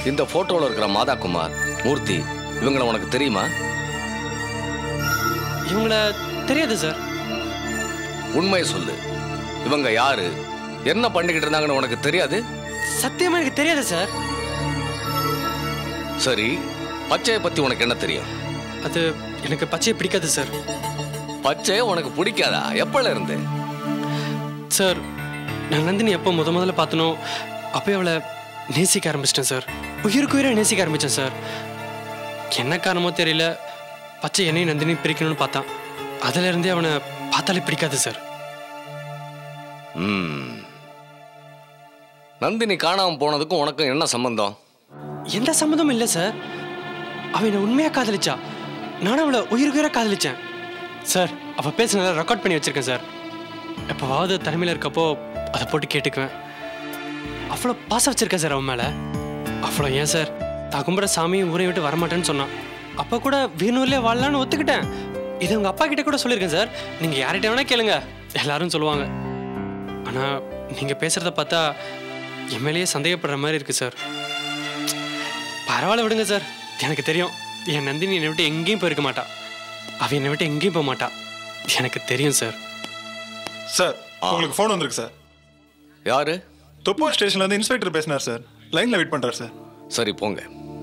இந்த போட்டோல இருக்கிற மாதா குமார் மூர்த்தி இவங்கள உனக்கு தெரியுமா இவங்கள தெரியாது சார் உண்மையை சொல்லு இவங்க யாரு என்ன பண்ணிக்கிட்டு இருந்தாங்கன்னு உனக்கு தெரியாது சத்தியமா எனக்கு தெரியாது சார் சரி பச்சையை பத்தி உனக்கு என்ன தெரியும் அது எனக்கு பச்சையை பிடிக்காது சார் பச்சை உனக்கு பிடிக்காதா எப்பல இருந்து சார் நான் நந்தினி எப்போ முத முதல்ல பார்த்தனோ அப்போயே அவளை நேசிக்க ஆரம்பிச்சிட்டேன் சார் உயிருக்கு உயிரை நேசிக்க ஆரம்பித்தேன் சார் என்ன காரணமோ தெரியல பச்சை என்னையும் நந்தினி பிரிக்கணும்னு பார்த்தான் அதுல இருந்தே அவனை பார்த்தாலே பிடிக்காது சார் ம். நந்தினி காணாம போனதுக்கும் உனக்கும் என்ன சம்பந்தம் எந்த சம்மந்தமும் இல்லை சார் அவன் என்னை உண்மையாக காதலிச்சா நானும் அவளை உயிருக்கு உயிராக காதலிச்சேன் சார் அவள் பேசுனதை ரெக்கார்ட் பண்ணி வச்சிருக்கேன் சார் எப்போவாவது தலைமையில் இருக்கப்போ அதை போட்டு கேட்டுக்குவேன் அவ்வளோ பாசம் வச்சிருக்கேன் சார் அவன் மேலே அவ்வளோ ஏன் சார் தான் கும்பிட சாமி ஊரை விட்டு வரமாட்டேன்னு சொன்னான் அப்போ கூட வீணூர்லேயே வாழலான்னு ஒத்துக்கிட்டேன் இது உங்கள் அப்பா கிட்ட கூட சொல்லியிருக்கேன் சார் நீங்கள் யார்கிட்ட வேணால் கேளுங்க எல்லாரும் சொல்லுவாங்க ஆனால் நீங்கள் பேசுகிறத பார்த்தா என் மேலேயே சந்தேகப்படுற மாதிரி இருக்குது சார் பரவாயில்ல விடுங்க சார் எனக்கு தெரியும் என் நந்தினி என்னை விட்டு எங்கேயும் போயிருக்க மாட்டா அவ என்னை விட்டு எங்கேயும் போக மாட்டா எனக்கு தெரியும் சார் சார் உங்களுக்கு ஃபோன் வந்திருக்கு சார் யாரு தொப்பூர் ஸ்டேஷன்ல இருந்து இன்ஸ்பெக்டர் பேசினார் சார் லைன்ல வெயிட் பண்றாரு சார் சரி போங்க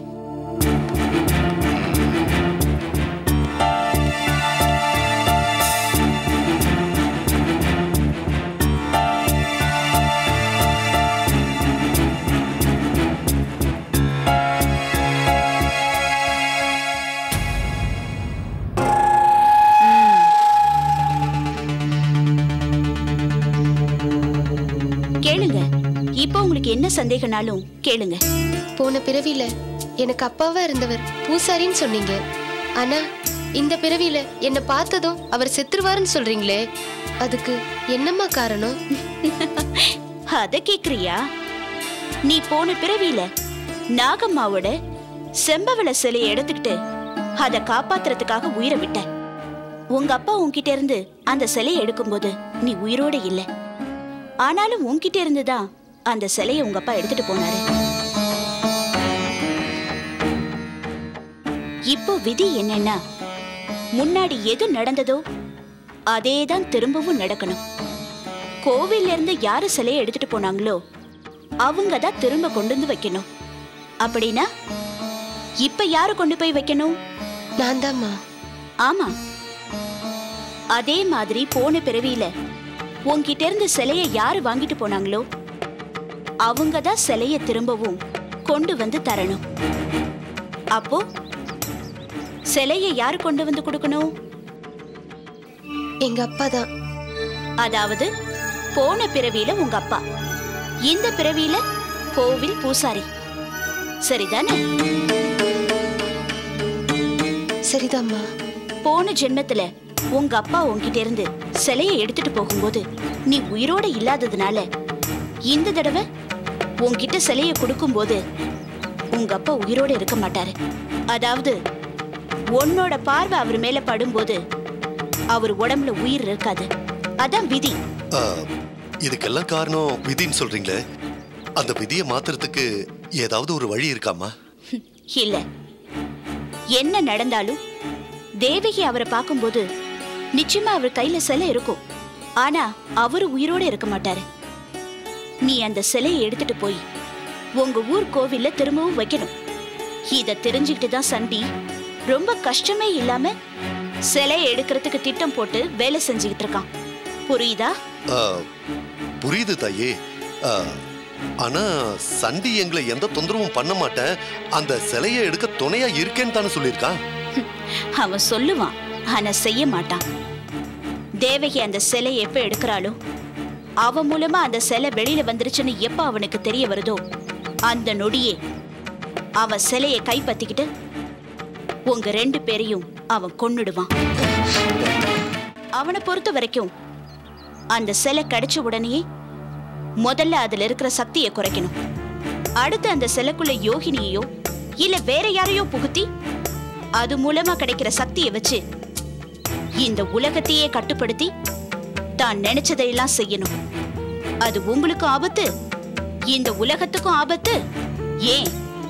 கேளுங்க இப்போ உங்களுக்கு என்ன சந்தேகனாலும் கேளுங்க போன பிறவியில எனக்கு அப்பாவா இருந்தவர் பூசாரின்னு சொன்னீங்க ஆனா இந்த பிறவியில என்ன பார்த்ததும் அவர் செத்துருவாருன்னு சொல்றீங்களே அதுக்கு என்னம்மா காரணம் அத கேக்குறியா நீ போன பிறவியில நாகம்மாவோட செம்பவள சிலையை எடுத்துக்கிட்டு அத காப்பாத்துறதுக்காக உயிரை விட்ட உங்க அப்பா உன்கிட்ட இருந்து அந்த சிலையை எடுக்கும்போது நீ உயிரோட இல்ல ஆனாலும் உன்கிட்ட இருந்து தான் அந்த சிலையை உங்க அப்பா எடுத்துட்டு போனாரு இப்போ விதி என்னன்னா முன்னாடி எது நடந்ததோ அதே தான் திரும்பவும் நடக்கணும் கோவில்ல இருந்து யாரு சிலையை எடுத்துட்டு போனாங்களோ அவங்க தான் திரும்ப கொண்டு வந்து வைக்கணும் அப்படின்னா இப்ப யாரு கொண்டு போய் வைக்கணும் நான் தாம்மா ஆமா அதே மாதிரி போன பிறவியில உன்கிட்ட இருந்து சிலைய யாரு வாங்கிட்டு போனாங்களோ அவங்க தான் சிலைய திரும்பவும் கொண்டு வந்து தரணும் அப்போ சிலைய யாரு கொண்டு வந்து கொடுக்கணும் எங்க அப்பா தான் அதாவது போன பிறவியில உங்க அப்பா இந்த பிறவியில கோவில் பூசாரி சரிதானே சரிதாம்மா போன ஜென்மத்துல உங்க அப்பா உன்கிட்ட இருந்து சிலையை எடுத்துட்டு போகும்போது நீ உயிரோட இல்லாததுனால இந்த தடவை உன்கிட்ட சிலையை கொடுக்கும்போது உங்க அப்பா உயிரோட இருக்க மாட்டாரு அதாவது உன்னோட பார்வை அவர் மேல படும்போது அவர் உடம்புல உயிர் இருக்காது அதான் விதி ஆ, இதுக்கெல்லாம் காரணம் விதின்னு சொல்றீங்களே அந்த விதியை மாத்துறதுக்கு ஏதாவது ஒரு வழி இருக்காமா இல்ல என்ன நடந்தாலும் தேவகி அவரை பார்க்கும்போது நிச்சயமா அவர் கையில சிலை இருக்கும் ஆனா அவரு உயிரோட இருக்க மாட்டாரு நீ அந்த சிலையை எடுத்துட்டு போய் உங்க ஊர் கோவில்ல திரும்பவும் வைக்கணும் இத தெரிஞ்சுக்கிட்டு தான் சண்டி ரொம்ப கஷ்டமே இல்லாம சிலையை எடுக்கிறதுக்கு திட்டம் போட்டு வேலை செஞ்சுக்கிட்டு இருக்கான் புரியுதா ஆ, புரியுது தாயே ஆ, ஆனா சண்டி எங்களை எந்த தொந்தரவும் பண்ண மாட்டேன் அந்த சிலையை எடுக்க துணையா இருக்கேன்னு தானே சொல்லியிருக்கான் அவன் சொல்லுவான் ஆனா செய்ய மாட்டான் தேவகி அந்த சிலை எப்ப எடுக்கிறாளோ அவ மூலமா அந்த சிலை வெளியில வந்துருச்சுன்னு எப்ப அவனுக்கு தெரிய வருதோ அந்த நொடியே அவன் சிலையை கைப்பத்திக்கிட்டு உங்க ரெண்டு பேரையும் அவன் கொன்னுடுவான் அவனை பொறுத்த வரைக்கும் அந்த சிலை கிடைச்ச உடனேயே முதல்ல அதுல இருக்கிற சக்தியை குறைக்கணும் அடுத்து அந்த சிலைக்குள்ள யோகினியையோ இல்ல வேற யாரையோ புகுத்தி அது மூலமா கிடைக்கிற சக்தியை வச்சு இந்த உலகத்தையே கட்டுப்படுத்தி தான் நினைச்சதையெல்லாம் செய்யணும் அது உங்களுக்கும் ஆபத்து இந்த உலகத்துக்கும் ஆபத்து ஏன்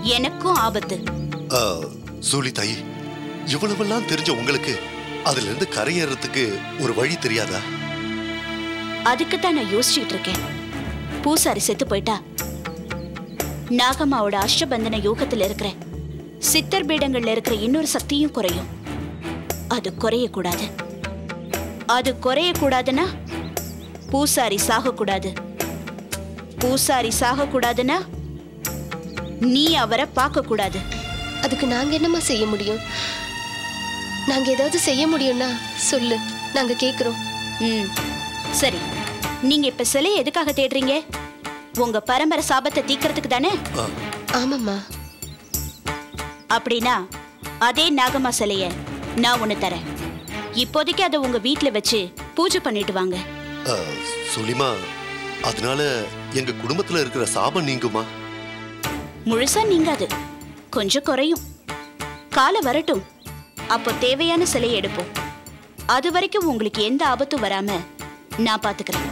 எனக்கும் ஆபத்து ஆ, சூலி தாயி இவ்வளவெல்லாம் தெரிஞ்ச உங்களுக்கு அதுல இருந்து கரையேறதுக்கு ஒரு வழி தெரியாதா அதுக்கு தான் நான் யோசிச்சுட்டு இருக்கேன் பூசாரி செத்து போயிட்டா நாகம்மாவோட அஷ்டபந்தன யோகத்துல இருக்கிற சித்தர் பீடங்கள்ல இருக்கிற இன்னொரு சக்தியும் குறையும் அது குறையக்கூடாது அது குறையக்கூடாதுன்னா பூசாரி சாகக்கூடாது பூசாரி சாகக்கூடாதுன்னா நீ அவரை பார்க்க கூடாது அதுக்கு நாங்க என்னம்மா செய்ய முடியும் நாங்க ஏதாவது செய்ய முடியும்னா சொல்லு நாங்க கேக்குறோம் ம் சரி நீங்க இப்ப சிலையை எதுக்காக தேடுறீங்க உங்க பரம்பரை சாபத்தை தீக்கிறதுக்கு தானே ஆ, ஆமாம்மா அப்படின்னா அதே நாகம்மா சிலைய நான் ஒண்ணு தரேன் இப்போதைக்கு அதை உங்க வீட்ல வச்சு பூஜை பண்ணிட்டு வாங்க ஆ, சூலிமா அதனால எங்க குடும்பத்துல இருக்கிற சாபம் நீங்குமா முழுசா நீங்காது கொஞ்சம் குறையும் காலம் வரட்டும் அப்போ தேவையான சிலையை எடுப்போம் அது வரைக்கும் உங்களுக்கு எந்த ஆபத்தும் வராம நான் பாத்துக்கிறேன்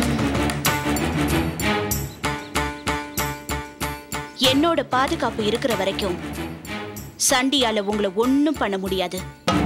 என்னோட பாதுகாப்பு இருக்கிற வரைக்கும் சண்டியால உங்களை ஒண்ணும் பண்ண முடியாது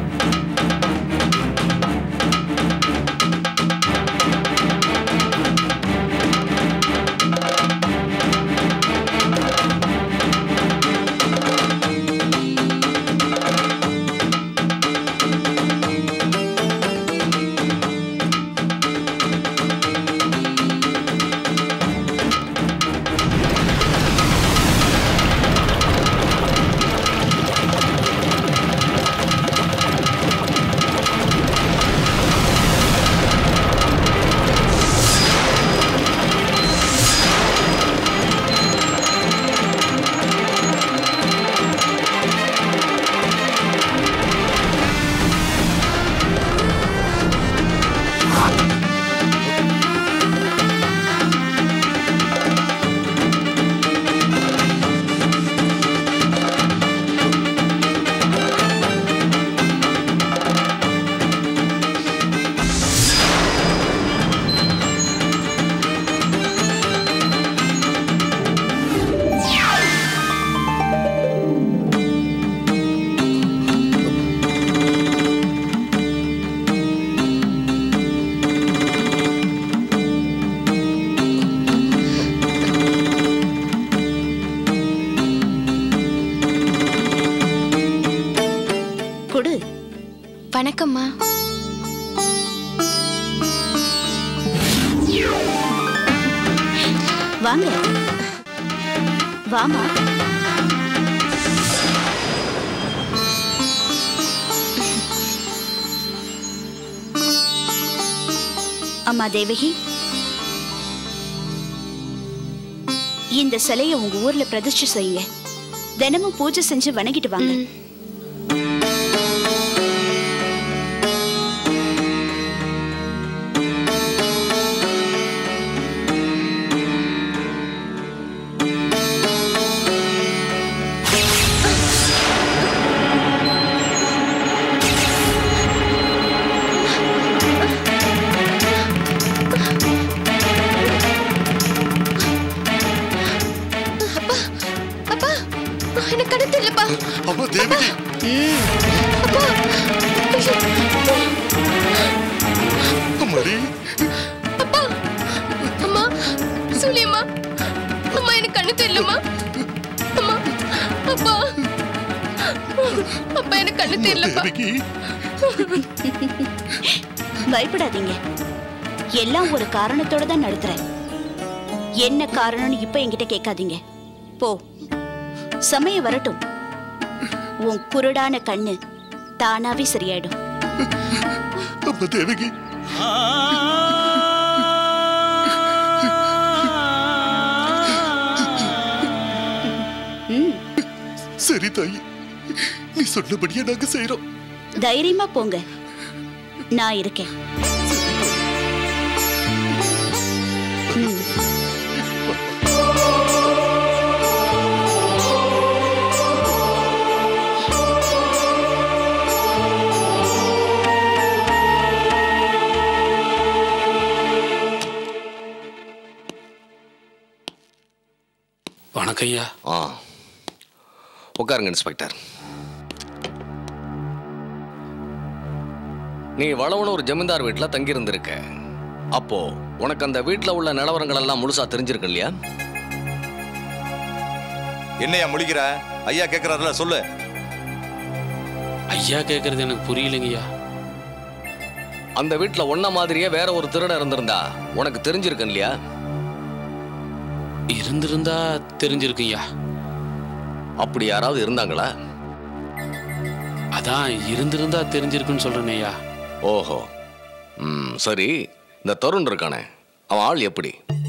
கொடு வணக்கம்மா வாங்க வாமா அம்மா தேவகி இந்த சிலையை உங்க ஊர்ல பிரதிஷ்டை செய்யுங்க தினமும் பூஜை செஞ்சு வணங்கிட்டு வாங்க அப்பா எனக்கு கண்ணு தெரியலப்பா அம்மா தேவகி அப்பா அம்மாடி அப்பா அம்மா சூலியம்மா அம்மா எனக்கு கண்ணு தெரியலம்மா அம்மா அப்பா அப்பா எனக்கு கண்ணு தெரியலப்பா தேவகி பயப்படாதீங்க எல்லாம் ஒரு காரணத்தோட தான் நடத்துறேன் என்ன காரணம்னு இப்ப என்கிட்ட கேட்காதீங்க போ சமயம் வரட்டும் உன் குருடான கண்ணு தானாவே சரியாயிடும் அம்மா தேவகி ம் சரி தாயி நீ சொன்னபடியே நாங்க செய்யறோம் தைரியமா போங்க நான் இருக்கேன் ம். வணக்கம் ஐயா ஆ உட்காருங்க இன்ஸ்பெக்டர் நீ வளவன ஒரு ஜமீன்தார் வீட்டில் தங்கியிருந்திருக்க அப்போ உனக்கு அந்த வீட்டில் உள்ள நிலவரங்கள் எல்லாம் முழுசா தெரிஞ்சிருக்கு இல்லையா என்னையா முழிக்கிற ஐயா கேட்கறாருல சொல்லு ஐயா கேட்கறது எனக்கு புரியலைங்கய்யா அந்த வீட்டில் ஒன்ன மாதிரியே வேற ஒரு திருடன் இருந்திருந்தா உனக்கு தெரிஞ்சிருக்கு இல்லையா இருந்திருந்தா தெரிஞ்சிருக்குய்யா அப்படி யாராவது இருந்தாங்களா அதான் இருந்திருந்தா தெரிஞ்சிருக்குன்னு சொல்றேனேயா ஓஹோ ம் சரி இந்த தருண் இருக்கானே அவன் ஆள் எப்படி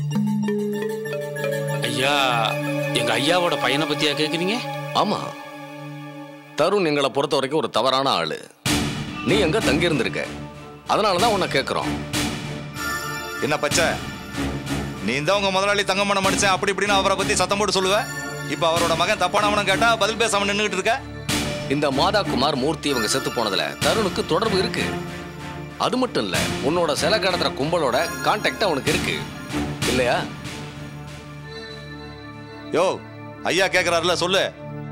ஐயா எங்க ஐயாவோட பையனை பத்தியா கேக்குறீங்க ஆமா தருண் எங்களை பொறுத்த வரைக்கும் ஒரு தவறான ஆளு நீ எங்க தங்கியிருந்திருக்க அதனால தான் உன்னை கேட்குறோம் என்ன பச்சை நீ தான் உங்க முதலாளி தங்கமான மனுஷன் அப்படி இப்படின்னு அவரை பத்தி சத்தம் போட்டு சொல்லுவ இப்ப அவரோட மகன் தப்பானவனும் கேட்டா பதில் பேசாம நின்றுட்டு இருக்க இந்த மாதா குமார் மூர்த்தி இவங்க செத்து போனதுல தருணுக்கு தொடர்பு இருக்கு அது மட்டும் இல்ல உன்னோட சிலை கடத்துற கும்பலோட கான்டாக்ட் அவனுக்கு இருக்கு இல்லையா யோ ஐயா கேட்கறாருல சொல்லு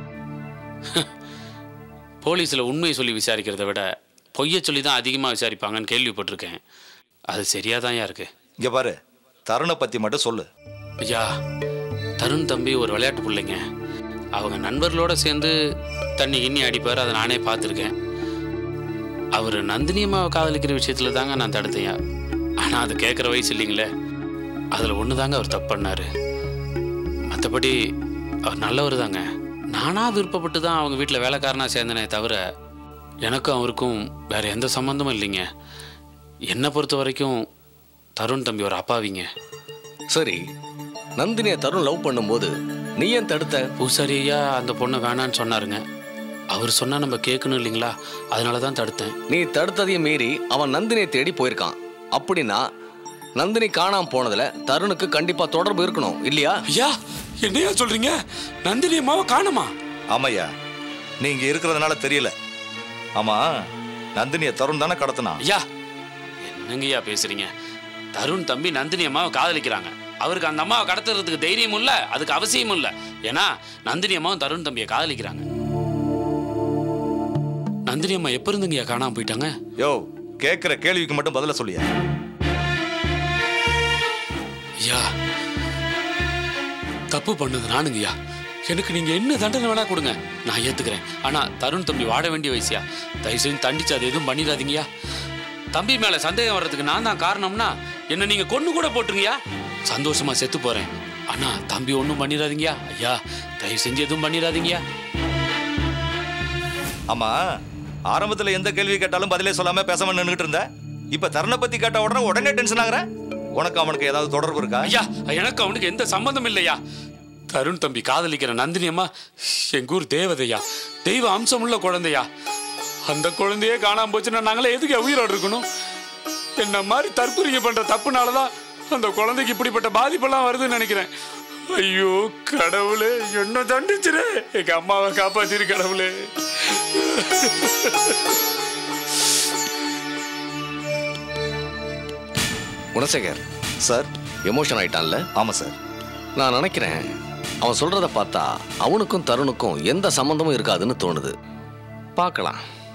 போலீஸ்ல உண்மையை சொல்லி விசாரிக்கிறத விட பொய்யை சொல்லி தான் அதிகமா விசாரிப்பாங்கன்னு கேள்விப்பட்டிருக்கேன் அது சரியாதான்யா இருக்கு இங்க பாரு தருணை பத்தி மட்டும் சொல்லு ஐயா தருண் தம்பி ஒரு விளையாட்டு பிள்ளைங்க அவங்க நண்பர்களோட சேர்ந்து தண்ணி கிண்ணி அடிப்பார் அதை நானே பார்த்துருக்கேன் அவர் நந்தினி அம்மாவை காதலிக்கிற விஷயத்துல தாங்க நான் தடுத்தேன் ஆனால் அது கேட்குற வயசு இல்லைங்களே அதில் ஒன்று தாங்க அவர் தப்பு பண்ணாரு மற்றபடி அவர் நல்லவர் தாங்க நானாக விருப்பப்பட்டு தான் அவங்க வீட்டில் வேலைக்காரனா சேர்ந்தனே தவிர எனக்கும் அவருக்கும் வேற எந்த சம்மந்தமும் இல்லைங்க என்னை பொறுத்த வரைக்கும் தருண் தம்பி ஒரு அப்பாவிங்க சரி நந்தினியை தருண் லவ் பண்ணும்போது நீ ஏன் தடுத்த பூசாரி ஐயா அந்த பொண்ணை வேணான்னு சொன்னாருங்க அவர் சொன்னா நம்ம கேட்கணும் இல்லைங்களா அதனால தான் தடுத்தேன் நீ தடுத்ததையும் மீறி அவன் நந்தினியை தேடி போயிருக்கான் அப்படின்னா நந்தினி காணாம போனதுல தருணுக்கு கண்டிப்பா தொடர்பு இருக்கணும் இல்லையா ஐயா என்னையா சொல்றீங்க நந்தினி அம்மாவை காணுமா ஆமையா நீ இங்க இருக்கிறதுனால தெரியல ஆமா நந்தினிய தருண் தானே கடத்தினா ஐயா என்னங்கய்யா பேசுறீங்க தருண் தம்பி நந்தினி அம்மாவை காதலிக்கிறாங்க அவருக்கு அந்த அம்மாவை கடத்துறதுக்கு தைரியமும் இல்ல அதுக்கு அவசியமும் இல்ல ஏன்னா நந்தினி அம்மாவும் தருண் தம்பியை காதலிக்கிறாங்க நந்தினி அம்மா எப்ப இருந்துங்கய்யா காணாம போயிட்டாங்க யோ கேட்கிற கேள்விக்கு மட்டும் பதில சொல்லியா ஐயா தப்பு பண்ணது நானுங்கய்யா எனக்கு நீங்க என்ன தண்டனை வேணா கொடுங்க நான் ஏத்துக்கிறேன் ஆனா தருண் தம்பி வாட வேண்டிய வயசியா தயவு செஞ்சு தண்டிச்சு அது எதுவும் பண்ணிடாதீங்கய்யா தம்பி மேல சந்தேகம் வர்றதுக்கு நான் தான் காரணம்னா என்ன நீங்க கொன்னு கூட போட்டுருங்கய்யா சந்தோஷமா செத்து போறேன் ஆனா தம்பி ஒன்றும் பண்ணிடாதீங்கய்யா ஐயா தயவு செஞ்சு எதுவும் பண்ணிடாதீங்கய்யா ஆமா ஆரம்பத்துல எந்த கேள்வி கேட்டாலும் பதிலே சொல்லாம பேசாம நின்னுகிட்டு இருந்த இப்ப தருணை பத்தி கேட்ட உடனே உடனே டென்ஷன் ஆகுற உனக்கு அவனுக்கு ஏதாவது தொடர்பு இருக்கா ஐயா எனக்கு அவனுக்கு எந்த சம்பந்தம் இல்லையா தருண் தம்பி காதலிக்கிற நந்தினி அம்மா எங்க ஊர் தேவதையா தெய்வ அம்சமுள்ள குழந்தையா அந்த குழந்தையே காணாம போச்சுன்னா நாங்களே எதுக்கு உயிரோடு இருக்கணும் என்ன மாதிரி தற்கொலை பண்ற தப்புனாலதான் அந்த குழந்தைக்கு இப்படிப்பட்ட பாதிப்பெல்லாம் வருதுன்னு நினைக்கிறேன் ஐயோ கடவுளே என்ன தண்டிச்சிரு எங்க அம்மாவை காப்பாத்திரு கடவுளே குணசேகர் சார் எமோஷன் ஆயிட்டான்ல ஆமா சார் நான் நினைக்கிறேன் அவன் சொல்றத பார்த்தா அவனுக்கும் தருணுக்கும் எந்த சம்பந்தமும் இருக்காதுன்னு தோணுது பார்க்கலாம்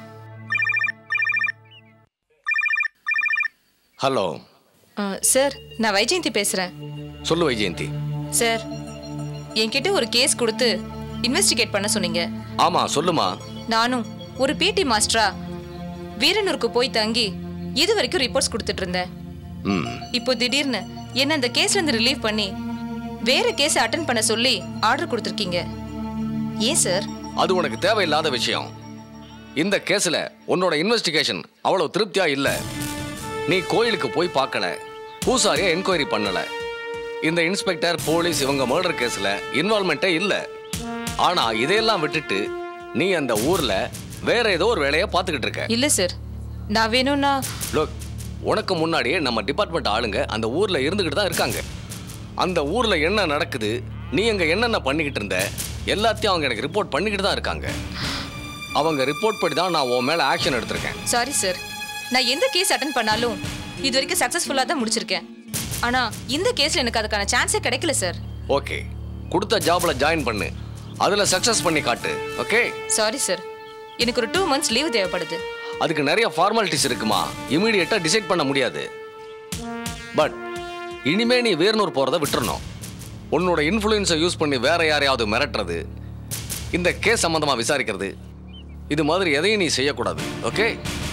ஹலோ ஆ, சார் நான் வைஜெயந்தி பேசுறேன் சொல்லு வைஜெயந்தி சார் என்கிட்ட ஒரு கேஸ் கொடுத்து இன்வெஸ்டிகேட் பண்ண சொன்னீங்க ஆமா சொல்லுமா நானும் ஒரு பிடி மாஸ்டரா வீரனூருக்கு போய் தங்கி இது வரைக்கும் ரிப்போர்ட்ஸ் கொடுத்துட்டு இருந்தேன் ம் இப்போ திடீர்னு என்ன அந்த கேஸ்ல இருந்து ரிலீவ் பண்ணி வேற கேஸ் அட்டன் பண்ண சொல்லி ஆர்டர் கொடுத்துருக்கீங்க ஏன் சார் அது உனக்கு தேவையில்லாத விஷயம் இந்த கேஸ்ல உன்னோட இன்வெஸ்டிகேஷன் அவ்வளவு திருப்தியா இல்ல நீ கோயிலுக்கு போய் பார்க்கல பூசாரியா என்கொயரி பண்ணல இந்த இன்ஸ்பெக்டர் போலீஸ் இவங்க மர்டர் கேஸ்ல இன்வால்மெண்ட்டே இல்ல ஆனா இதையெல்லாம் விட்டுட்டு நீ அந்த ஊர்ல வேற ஏதோ ஒரு வேலையை பார்த்துக்கிட்டு இருக்க இல்ல சார் நான் வேணும்னா லுக் உனக்கு முன்னாடியே நம்ம டிபார்ட்மெண்ட் ஆளுங்க அந்த ஊர்ல இருந்துகிட்டு தான் இருக்காங்க அந்த ஊர்ல என்ன நடக்குது நீ அங்க என்னென்ன பண்ணிக்கிட்டு இருந்த எல்லாத்தையும் அவங்க எனக்கு ரிப்போர்ட் பண்ணிக்கிட்டு தான் இருக்காங்க அவங்க ரிப்போர்ட் படி தான் நான் உன் மேல ஆக்ஷன் எடுத்திருக்கேன் சாரி சார் நான் எந்த கேஸ் அட்டன் பண்ணாலும் இது வரைக்கும் சக்ஸஸ்ஃபுல்லாக தான் முடிச்சிருக்கேன் ஆனா இந்த கேஸ்ல எனக்கு அதுக்கான சான்ஸே கிடைக்கல சார் ஓகே கொடுத்த ஜாப்ல ஜாயின் பண்ணு அதுல சக்சஸ் பண்ணி காட்டு ஓகே சாரி சார் எனக்கு ஒரு டூ மந்த்ஸ் லீவ் தேவைப்படுது அதுக்கு நிறைய ஃபார்மாலிட்டிஸ் இருக்குமா இமீடியட்டா டிசைட் பண்ண முடியாது பட் இனிமே நீ வேர்னூர் போறதை விட்டுறணும் உன்னோட இன்ஃப்ளூயன்ஸை யூஸ் பண்ணி வேற யாரையாவது மிரட்டுறது இந்த கேஸ் சம்பந்தமா விசாரிக்கிறது இது மாதிரி எதையும் நீ செய்யக்கூடாது ஓகே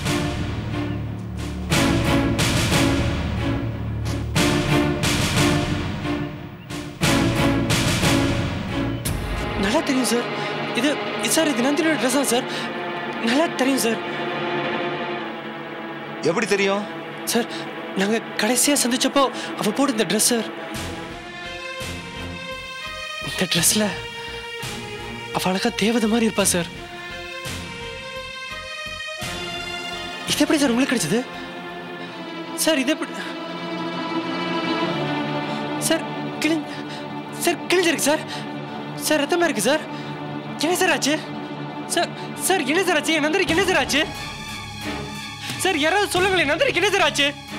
நல்லா தெரியும் சார் இது சார் இது நந்தினியோட ட்ரெஸ் தான் சார் நல்லா தெரியும் சார் எப்படி தெரியும் சார் நாங்க கடைசியா சந்திச்சப்போ அவ போட்டு இந்த ட்ரெஸ் சார் இந்த ட்ரெஸ்ல அவ அழகா தேவதை மாதிரி இருப்பா சார் இது எப்படி சார் உங்களுக்கு கிடைச்சது சார் இது எப்படி சார் கிளி சார் கிழிஞ்சிருக்கு சார் சார் ரத்தமா இருக்கு சார் என்ன சார் ஆச்சு சார் சார் என்ன சார் ஆச்சு என் நந்தரிக்கு என்ன சார் ஆச்சு சார் யாராவது சொல்லுங்களேன் நந்தரிக்கு என்ன சார் ஆச்சு